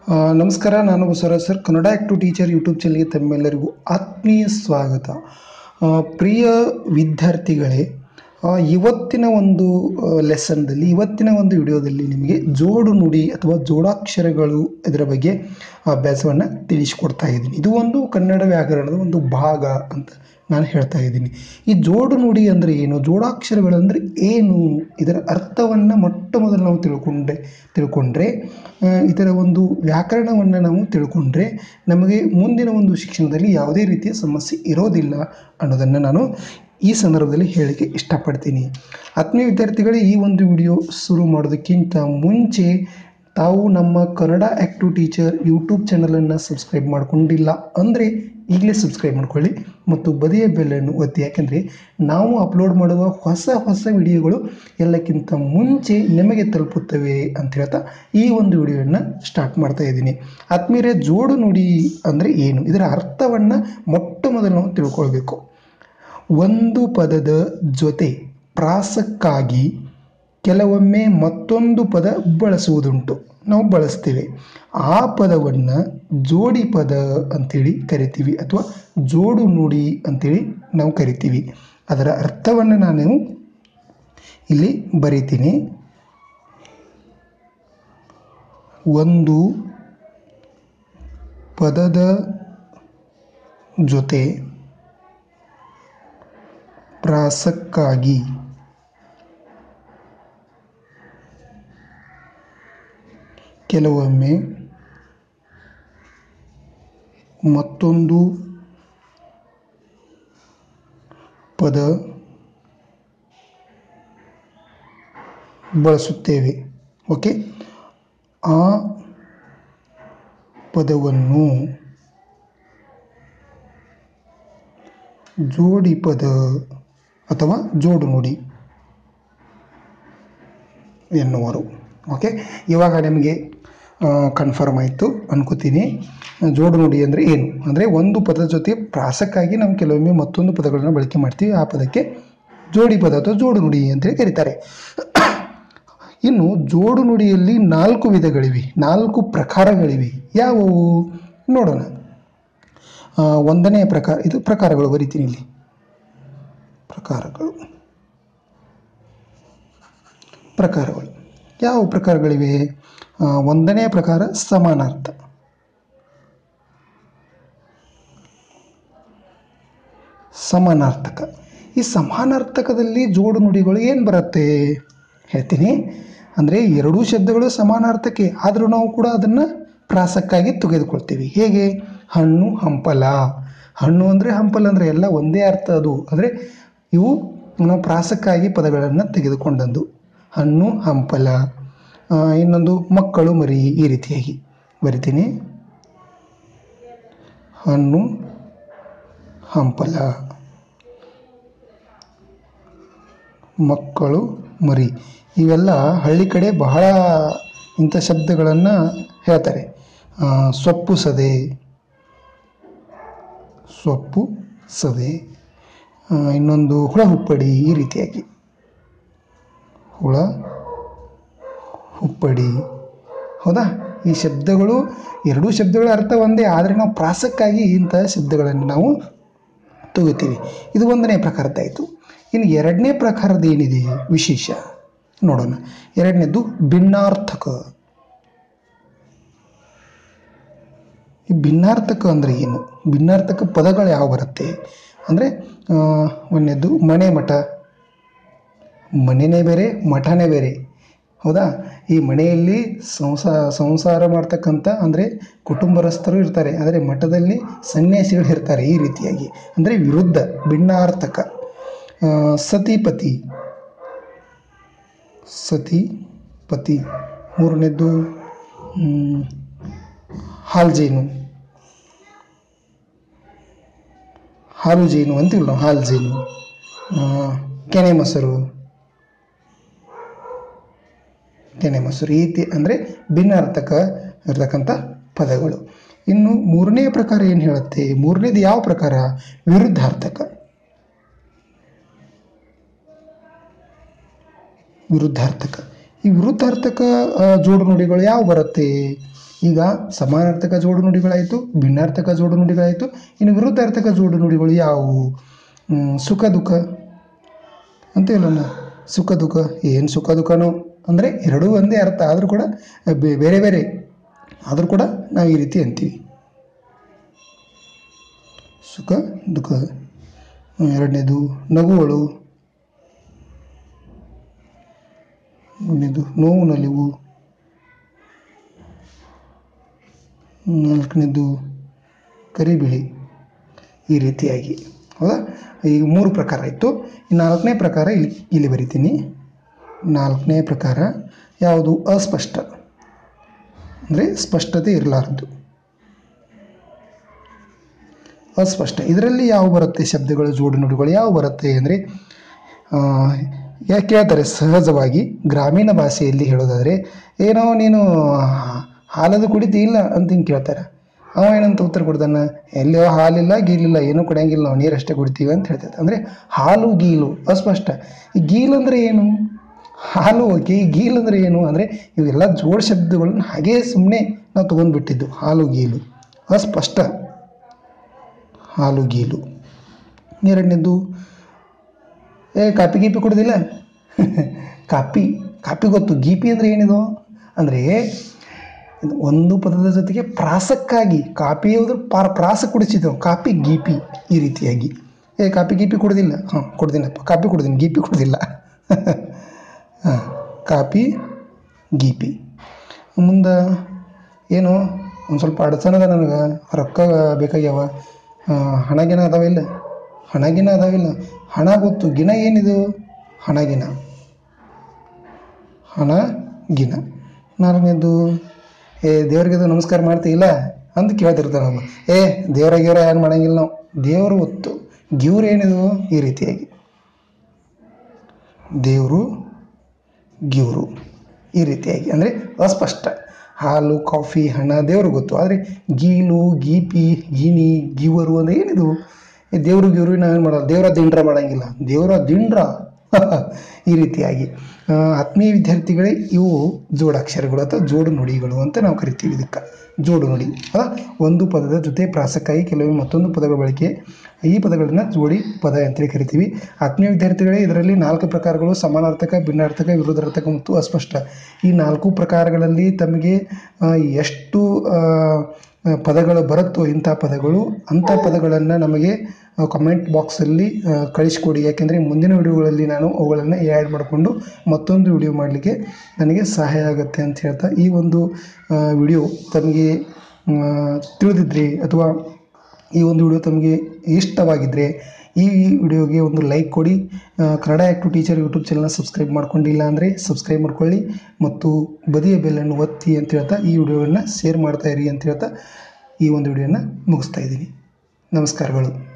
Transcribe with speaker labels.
Speaker 1: ಆ, ನಮಸ್ಕಾರ ನಾನು Basavaraj sir Kannada active teacher YouTube ಚಾನಲ್ಗೆ ತಮ್ಮೆಲ್ಲರಿಗೂ ಆತ್ಮೀಯ ಸ್ವಾಗತ ಆ, ಪ್ರಿಯ ವಿದ್ಯಾರ್ಥಿಗಳೇ ಆ, ಇವತ್ತಿನ ಒಂದು ಲೆಸನ್ದಲ್ಲಿ ಇವತ್ತಿನ ಒಂದು ವಿಡಿಯೋದಲ್ಲಿ ನಿಮಗೆ ಜೋಡು ನುಡಿ ಅಥವಾ ಜೋಡಾಕ್ಷರಗಳು ಇದರ ಬಗ್ಗೆ ಅಭ್ಯಾಸವನ್ನು ತಿಳಿಸಿಕೊಡ್ತಾ ಇದ್ದೀನಿ ಇದು ಒಂದು ಕನ್ನಡ ವ್ಯಾಕರಣದ ಒಂದು ಭಾಗ ಅಂತ ನಾನು ಹೇಳ್ತಾ ಇದ್ದೀನಿ ಈ ಜೋಡು ನುಡಿ ಅಂದರೆ ಏನು ಜೋಡಾಕ್ಷರಗಳಂದರೆ ಏನು ಇದರ ಅರ್ಥವನ್ನು ಮೊಟ್ಟ ಮೊದಲು ನಾವು ತಿಳ್ಕೊಂಡ್ರೆ ತಿಳ್ಕೊಂಡ್ರೆ ಆ, ಇದರ ಒಂದು ವ್ಯಾಕರಣವನ್ನು ನಾವು ತಿಳ್ಕೊಂಡ್ರೆ ನಮಗೆ ಮುಂದಿನ ಒಂದು ಶಿಕ್ಷಣದಲ್ಲಿ ಯಾವುದೇ ರೀತಿಯ ಸಮಸ್ಯೆ ಇರೋದಿಲ್ಲ ಅನ್ನೋದನ್ನು ನಾನು ಈ ಸಂದರ್ಭದಲ್ಲಿ ಹೇಳಲಿಕ್ಕೆ ಇಷ್ಟಪಡ್ತೀನಿ ಆತ್ಮೀಯ ವಿದ್ಯಾರ್ಥಿಗಳೇ ಈ ಒಂದು ವಿಡಿಯೋ ಶುರು ಮಾಡೋದಕ್ಕಿಂತ ಮುಂಚೆ ತಾವು ನಮ್ಮ ಕನ್ನಡ ಆ್ಯಕ್ಟಿವ್ ಟೀಚರ್ ಯೂಟ್ಯೂಬ್ ಚಾನಲನ್ನು ಸಬ್ಸ್ಕ್ರೈಬ್ ಮಾಡ್ಕೊಂಡಿಲ್ಲ ಅಂದರೆ ಈಗಲೇ ಸಬ್ಸ್ಕ್ರೈಬ್ ಮಾಡ್ಕೊಳ್ಳಿ ಮತ್ತು ಬದಿಯ ಬೆಲ್ಲನ್ನು ಒತ್ತಿ ಯಾಕೆಂದರೆ ನಾವು ಅಪ್ಲೋಡ್ ಮಾಡುವ ಹೊಸ ಹೊಸ ವಿಡಿಯೋಗಳು ಎಲ್ಲಕ್ಕಿಂತ ಮುಂಚೆ ನಿಮಗೆ ತಲುಪುತ್ತವೆ ಅಂತ ಹೇಳ್ತಾ ಈ ಒಂದು ವಿಡಿಯೋವನ್ನು ಸ್ಟಾರ್ಟ್ ಮಾಡ್ತಾ ಇದ್ದೀನಿ ಆತ್ಮೀಯರೇ ಜೋಡು ನುಡಿ ಅಂದರೆ ಏನು ಇದರ ಅರ್ಥವನ್ನು ಮೊಟ್ಟ ಮೊದಲು ನಾವು ತಿಳ್ಕೊಳ್ಬೇಕು ಒಂದು ಪದದ ಜೊತೆ ಪ್ರಾಸಕ್ಕಾಗಿ ಕೆಲವೊಮ್ಮೆ ಮತ್ತೊಂದು ಪದ ಬಳಸುವುದುಂಟು ನಾವು ಬಳಸ್ತೇವೆ ಆ ಪದವನ್ನು ಜೋಡಿ ಪದ ಅಂತೇಳಿ ಕರಿತೀವಿ ಅಥವಾ ಜೋಡು ನುಡಿ ಅಂತೇಳಿ ನಾವು ಕರಿತೀವಿ ಅದರ ಅರ್ಥವನ್ನು ನಾನು ಇಲ್ಲಿ ಬರಿತೀನಿ ಒಂದು ಪದದ ಜೊತೆ ಪ್ರಾಸಕ್ಕಾಗಿ ಕೆಲವೊಮ್ಮೆ ಮತ್ತೊಂದು ಪದ ಬಳಸುತ್ತೇವೆ ಓಕೆ ಆ ಪದವನ್ನು ಜೋಡಿ ಪದ ಅಥವಾ ಜೋಡು ನುಡಿ ಎನ್ನುವರು ಓಕೆ ಇವಾಗ ನಿಮಗೆ ಕನ್ಫರ್ಮ್ ಆಯಿತು ಅನ್ಕೋತೀನಿ ಜೋಡು ನುಡಿ ಅಂದರೆ ಏನು ಅಂದರೆ ಒಂದು ಪದದ ಜೊತೆ ಪ್ರಾಸಕ್ಕಾಗಿ ನಾವು ಕೆಲವೊಮ್ಮೆ ಮತ್ತೊಂದು ಪದಗಳನ್ನು ಬಳಕೆ ಮಾಡ್ತೀವಿ ಆ ಪದಕ್ಕೆ ಜೋಡಿ ಪದ ಅಥವಾ ಜೋಡು ನುಡಿ ಅಂತೇಳಿ ಕರೀತಾರೆ ಇನ್ನು ಜೋಡು ನುಡಿಯಲ್ಲಿ ನಾಲ್ಕು ವಿಧಗಳಿವೆ ನಾಲ್ಕು ಪ್ರಕಾರಗಳಿವೆ ಯಾವುವು ನೋಡೋಣ ಆ, ಒಂದನೇ ಪ್ರಕಾರ ಇದು ಪ್ರಕಾರಗಳು ಬರಿತೀನಿ ಇಲ್ಲಿ ಪ್ರಕಾರಗಳು ಪ್ರಕಾರಗಳು ಯಾವ ಪ್ರಕಾರಗಳಿವೆ ಆ, ಒಂದನೇ ಪ್ರಕಾರ ಸಮಾನಾರ್ಥ ಸಮಾನಾರ್ಥಕ ಈ ಸಮಾನಾರ್ಥಕದಲ್ಲಿ ಜೋಡು ನುಡಿಗಳು ಏನು ಬರುತ್ತೆ ಹೇಳ್ತೀನಿ ಅಂದರೆ ಎರಡೂ ಶಬ್ದಗಳು ಸಮಾನಾರ್ಥಕ್ಕೆ ಆದರೂ ನಾವು ಕೂಡ ಅದನ್ನು ಪ್ರಾಸಕ್ಕಾಗಿ ತೆಗೆದುಕೊಳ್ತೀವಿ ಹೇಗೆ ಹಣ್ಣು ಹಂಪಲ ಹಣ್ಣು ಅಂದರೆ ಹಂಪಲ ಅಂದರೆ ಎಲ್ಲ ಒಂದೇ ಅರ್ಥ ಅದು ಅಂದರೆ ಇವು ನಾವು ಪ್ರಾಸಕ್ಕಾಗಿ ಪದಗಳನ್ನು ತೆಗೆದುಕೊಂಡದ್ದು ಹಣ್ಣು ಹಂಪಲ ಆ, ಇನ್ನೊಂದು ಮಕ್ಕಳು ಮರಿ ಈ ರೀತಿಯಾಗಿ ಬರಿತೀನಿ ಹಣ್ಣು ಹಂಪಲ ಮಕ್ಕಳು ಮರಿ ಇವೆಲ್ಲ ಹಳ್ಳಿ ಕಡೆ ಬಹಳ ಇಂಥ ಶಬ್ದಗಳನ್ನು ಹೇಳ್ತಾರೆ ಆ, ಸೊಪ್ಪು ಸದೆ ಸೊಪ್ಪು ಸದೆ ಆ, ಇನ್ನೊಂದು ಹುಳ ಹುಪ್ಪಡಿ ಈ ರೀತಿಯಾಗಿ ಹುಳ ಹುಪ್ಪಡಿ ಹೌದಾ ಈ ಶಬ್ದಗಳು ಎರಡೂ ಶಬ್ದಗಳ ಅರ್ಥ ಒಂದೇ ಆದರೆ ನಾವು ಪ್ರಾಸಕ್ಕಾಗಿ ಇಂಥ ಶಬ್ದಗಳನ್ನು ನಾವು ತಗೋತೀವಿ ಇದು ಒಂದನೇ ಪ್ರಕಾರದ್ದಾಯಿತು ಇನ್ನು ಎರಡನೇ ಪ್ರಕಾರದ ಏನಿದೆ ವಿಶೇಷ ನೋಡೋಣ ಎರಡನೇದು ಭಿನ್ನಾರ್ಥಕ ಈ ಭಿನ್ನಾರ್ಥಕ ಅಂದರೆ ಏನು ಭಿನ್ನಾರ್ಥಕ ಪದಗಳು ಯಾವ ಬರುತ್ತೆ ಅಂದರೆ ಒಂದನೇದು ಮನೆ ಮಠ ಮನೆಯೇ ಬೇರೆ ಮಠನೇ ಬೇರೆ ಹೌದಾ ಈ ಮನೆಯಲ್ಲಿ ಸಂಸಾರ ಸಂಸಾರ ಮಾಡ್ತಕ್ಕಂಥ ಅಂದರೆ ಕುಟುಂಬಸ್ಥರು ಇರ್ತಾರೆ ಆದರೆ ಮಠದಲ್ಲಿ ಸನ್ಯಾಸಿಗಳು ಇರ್ತಾರೆ ಈ ರೀತಿಯಾಗಿ ಅಂದರೆ ವಿರುದ್ಧ ಭಿನ್ನಾರ್ಥಕ ಆ, ಸತಿಪತಿ ಸತಿಪತಿ ಮೂರನೇದ್ದು ಮ್, ಹಾಲ್ಜೇನು ಹಾಲು ಜೇನು ಅಂತೀವಿ ನಾವು ಹಾಲು ಜೇನು ಆ, ಕೆನೆ ಮೊಸರು ಕೆನೆ ಮೊಸರು ಈ ರೀತಿ ಅಂದರೆ ಭಿನ್ನಾರ್ಥಕ ಇರತಕ್ಕಂಥ ಪದಗಳು ಇನ್ನು ಮೂರನೇ ಪ್ರಕಾರ ಏನು ಹೇಳುತ್ತೆ ಮೂರನೇದು ಯಾವ ಪ್ರಕಾರ ವಿರುದ್ಧಾರ್ಥಕ ವಿರುದ್ಧಾರ್ಥಕ ಈ ವಿರುದ್ಧಾರ್ಥಕ ಆ, ಜೋಡು ನುಡಿಗಳು ಯಾವ ಬರುತ್ತೆ ಈಗ ಸಮಾನಾರ್ಥಕ ಜೋಡು ನುಡಿಗಳಾಯಿತು ಭಿನ್ನಾರ್ಥಕ ಜೋಡು ನುಡಿಗಳಾಯಿತು ಇನ್ನು ವಿರುದ್ಧಾರ್ಥಕ ಜೋಡು ನುಡಿಗಳು ಯಾವುವು ಹ್ಮ್, ಸುಖ ದುಃಖ ಅಂತೀವಲ್ಲ ಸುಖ ದುಃಖ ಏನು ಸುಖ ದುಃಖನೋ ಅಂದರೆ ಎರಡೂ ಒಂದೇ ಅರ್ಥ ಆದರೂ ಕೂಡ ಬೇ- ಬೇರೆ ಬೇರೆ ಆದರೂ ಕೂಡ ನಾವು ಈ ರೀತಿ ಅಂತೀವಿ ಸುಖ ದುಃಖ ಹ್ಮ್, ಎರಡನೇದು ನಗುವಳು ಮೂರನೇದು ನೋವು ನಲಿವು ನಾಲ್ಕನೇದು ಕರಿಬಿಳಿ ಈ ರೀತಿಯಾಗಿ ಹೌದಾ ಈಗ ಮೂರು ಪ್ರಕಾರ ಆಯಿತು ಈ ನಾಲ್ಕನೇ ಪ್ರಕಾರ ಇಲ್ಲಿ ಇಲ್ಲಿ ಬರಿತೀನಿ ನಾಲ್ಕನೇ ಪ್ರಕಾರ ಯಾವುದು ಅಸ್ಪಷ್ಟ ಅಂದರೆ ಸ್ಪಷ್ಟತೆ ಇರಲಾರದು ಅಸ್ಪಷ್ಟ ಇದರಲ್ಲಿ ಯಾವ ಬರುತ್ತೆ ಶಬ್ದಗಳು ಜೋಡು ನುಡಿಗಳು ಯಾವ ಬರುತ್ತೆ ಅಂದರೆ ಯಾಕೆ ಕೇಳ್ತಾರೆ ಸಹಜವಾಗಿ ಗ್ರಾಮೀಣ ಭಾಷೆಯಲ್ಲಿ ಹೇಳೋದಾದರೆ ಏನೋ ನೀನು ಹಾಲದು ಕುಡಿತಿ ಇಲ್ಲ ಅಂತ ಹಿಂಗೆ ಕೇಳ್ತಾರೆ ಅವ ಏನಂತ ಉತ್ತರ ಕೊಡ್ತಾನೆ ಎಲ್ಲಿಯೋ ಹಾಲಿಲ್ಲ ಗೀಲಿಲ್ಲ ಏನೂ ಕುಡಿಯಂಗಿಲ್ಲ ನಾವು ನೀರಷ್ಟೇ ಕುಡಿತೀವಿ ಅಂತ ಹೇಳ್ತೈತೆ ಅಂದರೆ ಹಾಲು ಗೀಲು ಅಸ್ಪಷ್ಟ ಈ ಗೀಲು ಅಂದರೆ ಏನು ಹಾಲು ಓಕೆ ಈ ಗೀಲು ಅಂದರೆ ಏನು ಅಂದರೆ ಇವೆಲ್ಲ ಜೋಡು ಶಬ್ದಗಳನ್ನ ಹಾಗೇ ಸುಮ್ಮನೆ ನಾವು ತೊಗೊಂಡ್ಬಿಟ್ಟಿದ್ದು ಹಾಲು ಗೀಲು ಅಸ್ಪಷ್ಟ ಹಾಲು ಗೀಲು ಎರಡನೇದು ಏ ಕಾಪಿ ಗೀಪಿ ಕುಡ್ದಿಲ್ಲ ಕಾಪಿ ಕಾಪಿ ಗೊತ್ತು ಗೀಪಿ ಅಂದರೆ ಏನಿದು ಅಂದರೆ ಇದು ಒಂದು ಪದದ ಜೊತೆಗೆ ಪ್ರಾಸಕ್ಕಾಗಿ ಕಾಪಿ ಹೋದ್ರೆ ಪಾರ ಪ್ರಾಸ ಕುಡಿಸಿದ್ದೆವು ಕಾಪಿ ಗೀಪಿ ಈ ರೀತಿಯಾಗಿ ಏ ಕಾಪಿ ಗೀಪಿ ಕುಡ್ದಿಲ್ಲ ಹಾಂ ಕುಡ್ದಿನಪ್ಪ ಕಾಪಿ ಕುಡ್ದೀನಿ ಗೀಪಿ ಕುಡ್ದಿಲ್ಲ ಹಾಂ ಕಾಪಿ ಗೀಪಿ ಮುಂದೆ ಏನು ಒಂದು ಸ್ವಲ್ಪ ಅಡಚಣದ ನನಗೆ ರೊಕ್ಕ ಬೇಕಾಗ್ಯಾವ ಆ, ಹಣ ಗಿಣ ಅದಾವಿಲ್ಲ ಹಣ ಗಿಣ ಅದಾವಿಲ್ಲ ಹಣ ಗೊತ್ತು ಗಿಣ ಏನಿದು ಹಣ ಗಿಣ ಹಣ ಗಿಣ ನಾಲ್ಕನೇದು ಏ ದೇವ್ರಿಗೆ ಅದು ನಮಸ್ಕಾರ ಮಾಡ್ತೀಯಿಲ್ಲ ಅಂತ ಕೇಳ್ತಿರ್ತಾರೆ ನಾವು ಏ ದೇವ್ರ ಗೀವ್ರ ಏನು ಮಾಡಂಗಿಲ್ಲ ನಾವು ದೇವರು ಒತ್ತು ಗಿವ್ರು ಏನಿದು ಈ ರೀತಿಯಾಗಿ ದೇವರು ಗಿವ್ರು ಈ ರೀತಿಯಾಗಿ ಅಂದರೆ ಅಸ್ಪಷ್ಟ ಹಾಲು ಕಾಫಿ ಹಣ ದೇವರು ಗೊತ್ತು ಆದರೆ ಗೀಲು ಗೀಪಿ ಗೀನಿ ಗೀವರು ಅಂದರೆ ಏನಿದು ಈ ದೇವರು ಗಿವ್ರು ನಾವೇನು ಮಾಡಲ್ಲ ದೇವರ ದಿಂಡ್ರ ಮಾಡಂಗಿಲ್ಲ ದೇವರ ದಿಂಡ್ರ ಈ ರೀತಿಯಾಗಿ ಆ, ಆತ್ಮೀಯ ವಿದ್ಯಾರ್ಥಿಗಳೇ ಇವು ಜೋಡಾಕ್ಷರಗಳು ಅಥವಾ ಜೋಡು ನುಡಿಗಳು ಅಂತ ನಾವು ಕರಿತೀವಿ ಇದಕ್ಕೆ ಜೋಡು ನುಡಿ ಅಲ್ಲ ಒಂದು ಪದದ ಜೊತೆ ಪ್ರಾಸಕ್ಕಾಗಿ ಕೆಲವೊಮ್ಮೆ ಮತ್ತೊಂದು ಪದಗಳ ಬಳಕೆ ಈ ಪದಗಳನ್ನು ಜೋಡಿ ಪದ ಅಂತೇಳಿ ಕರಿತೀವಿ ಆತ್ಮೀಯ ವಿದ್ಯಾರ್ಥಿಗಳೇ ಇದರಲ್ಲಿ ನಾಲ್ಕು ಪ್ರಕಾರಗಳು ಸಮಾನಾರ್ಥಕ ಭಿನ್ನಾರ್ಥಕ ವಿರುದ್ಧಾರ್ಥಕ ಮತ್ತು ಅಸ್ಪಷ್ಟ ಈ ನಾಲ್ಕು ಪ್ರಕಾರಗಳಲ್ಲಿ ತಮಗೆ ಆ, ಎಷ್ಟು ಆ, ಆ, ಪದಗಳು ಬರುತ್ತೋ ಇಂಥ ಪದಗಳು ಅಂಥ ಪದಗಳನ್ನು ನಮಗೆ ಕಮೆಂಟ್ ಬಾಕ್ಸಲ್ಲಿ ಕಳಿಸ್ಕೊಡಿ ಯಾಕೆಂದರೆ ಮುಂದಿನ ವಿಡಿಯೋಗಳಲ್ಲಿ ನಾನು ಅವುಗಳನ್ನು ಆ್ಯಡ್ ಮಾಡಿಕೊಂಡು ಮತ್ತೊಂದು ವಿಡಿಯೋ ಮಾಡಲಿಕ್ಕೆ ನನಗೆ ಸಹಾಯ ಆಗುತ್ತೆ ಅಂತ ಹೇಳ್ತಾ ಈ ಒಂದು ವಿಡಿಯೋ ತಮಗೆ ಆ, ತಿಳಿದಿದ್ರೆ ಅಥವಾ ಈ ಒಂದು ವಿಡಿಯೋ ತಮಗೆ ಇಷ್ಟವಾಗಿದ್ದರೆ ಈ ವಿಡಿಯೋಗೆ ಒಂದು ಲೈಕ್ ಕೊಡಿ ಆ, ಕನ್ನಡ ಆ್ಯಕ್ಟಿವ್ ಟೀಚರ್ ಯೂಟ್ಯೂಬ್ ಚಾನಲ್ನ ಸಬ್ಸ್ಕ್ರೈಬ್ ಮಾಡ್ಕೊಂಡಿಲ್ಲ ಅಂದರೆ ಸಬ್ಸ್ಕ್ರೈಬ್ ಮಾಡ್ಕೊಳ್ಳಿ ಮತ್ತು ಬದಿಯ ಬೆಲ್ಲನ್ನು ಒತ್ತಿ ಅಂತ ಹೇಳ್ತಾ ಈ ವಿಡಿಯೋವನ್ನು ಶೇರ್ ಮಾಡ್ತಾ ಇರಿ ಅಂತ ಹೇಳ್ತಾ ಈ ಒಂದು ವಿಡಿಯೋನ ಮುಗಿಸ್ತಾ ಇದ್ದೀನಿ ನಮಸ್ಕಾರಗಳು